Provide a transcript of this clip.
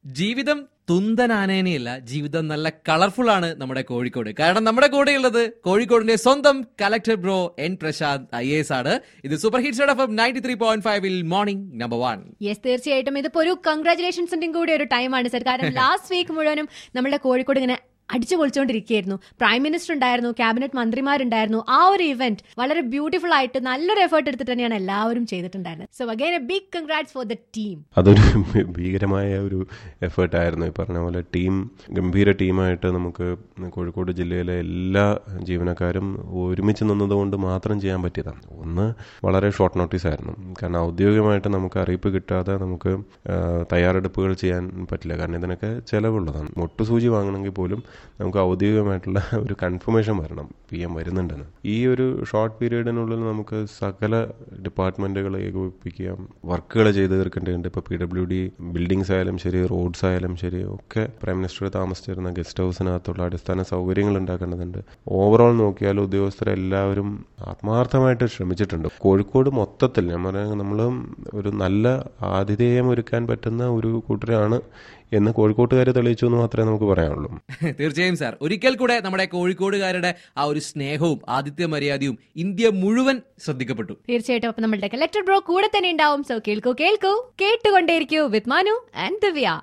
ജീവിതം തുന്തനാനേനെയല്ല ജീവിതം നല്ല കളർഫുൾ ആണ് നമ്മുടെ കോഴിക്കോട് കാരണം നമ്മുടെ കൂടെയുള്ളത് കോഴിക്കോടിന്റെ സ്വന്തം collector bro N Prashanth I S ആണ് ഇത് super hit F ninety three point ഫൈവിൽ മോർണിംഗ് നമ്പർ വൺ യെസ് തീർച്ചയായിട്ടും ഇതിപ്പോ ഒരു കൺഗ്രാചുലേഷൻസിന്റെയും കൂടി ഒരു ടൈമാണ് സർ കാരണം ലാസ്റ്റ് വീക്ക് മുഴുവനും നമ്മുടെ കോഴിക്കോട് ഇങ്ങനെ അടിച്ചു പൊളിച്ചുകൊണ്ടിരിക്കുകയായിരുന്നു പ്രൈം മിനിസ്റ്റർ ഉണ്ടായിരുന്നു ക്യാബിനറ്റ് മന്ത്രിമാരുണ്ടായിരുന്നു ആ ഒരു ഇവന്റ് വളരെ ബ്യൂട്ടിഫുൾ ആയിട്ട് നല്ലൊരു എഫേർട്ട് എടുത്തിട്ട് തന്നെയാണ് എല്ലാവരും ചെയ്തിട്ടുണ്ടായിരുന്നത് so again a big congrats for the team അതൊരു ഭീകരമായ ഒരു എഫേർട്ടായിരുന്നു ഈ പറഞ്ഞ പോലെ ടീം ഗംഭീര ടീമായിട്ട് നമുക്ക് കോഴിക്കോട് ജില്ലയിലെ എല്ലാ ജീവനക്കാരും ഒരുമിച്ച് നിന്നതുകൊണ്ട് മാത്രം ചെയ്യാൻ പറ്റിയതാണ് ഒന്ന് വളരെ ഷോർട്ട് നോട്ടീസ് ആയിരുന്നു കാരണം ഔദ്യോഗികമായിട്ട് നമുക്ക് അറിയിപ്പ് കിട്ടാതെ നമുക്ക് ആ, തയ്യാറെടുപ്പുകൾ ചെയ്യാൻ പറ്റില്ല കാരണം ഇതിനൊക്കെ ചിലവുള്ളതാണ് മുട്ടുസൂചി വാങ്ങണമെങ്കിൽ പോലും നമുക്ക് ഔദ്യോഗികമായിട്ടുള്ള ഒരു കൺഫർമേഷൻ വരണം പി എം വരുന്നുണ്ടെന്ന് ഈ ഒരു ഷോർട്ട് പീരീഡിനുള്ളിൽ നമുക്ക് സകല ഡിപ്പാർട്ട്മെന്റുകൾ ഏകോപിപ്പിക്കുക വർക്കുകൾ ചെയ്ത് തീർക്കേണ്ടതുണ്ട് ഇപ്പോൾ പി ഡബ്ല്യു ഡി ബിൽഡിങ്സ് ആയാലും ശരി റോഡ്സ് ആയാലും ശരി ഒക്കെ പ്രൈം മിനിസ്റ്റർ താമസിച്ചിരുന്ന ഗസ്റ്റ് ഹൗസിനകത്തുള്ള അടിസ്ഥാന സൗകര്യങ്ങൾ ഉണ്ടാക്കേണ്ടതുണ്ട് ഓവറോൾ നോക്കിയാൽ ഉദ്യോഗസ്ഥരെല്ലാവരും ആത്മാർത്ഥമായിട്ട് ശ്രമിച്ചിട്ടുണ്ട് കോഴിക്കോട് മൊത്തത്തിൽ ഞാൻ പറയുന്നത് നമ്മൾ ഒരു നല്ല ആതിഥേയം ഒരുക്കാൻ പറ്റുന്ന ഒരു കൂട്ടരാണ് എന്ന് കോഴിക്കോട്ടുകാരെ തെളിയിച്ചു എന്ന് മാത്രമേ നമുക്ക് പറയാനുള്ളൂ തീർച്ചയായും സാർ ഒരിക്കൽ കൂടെ നമ്മുടെ കോഴിക്കോടുകാരുടെ ആ ഒരു സ്നേഹവും ആതിഥ്യ മര്യാദയും ഇന്ത്യ മുഴുവൻ ശ്രദ്ധിക്കപ്പെട്ടു തീർച്ചയായിട്ടും അപ്പൊ നമ്മളുടെ കലക്ടർ ബ്രോ കൂടെ തന്നെ ഉണ്ടാവും സോ കേൾക്കൂ കേൾക്കൂ കേട്ടുകൊണ്ടേയിരിക്കൂ വിത്ത് മാനു ആൻഡ് ദിവ്യ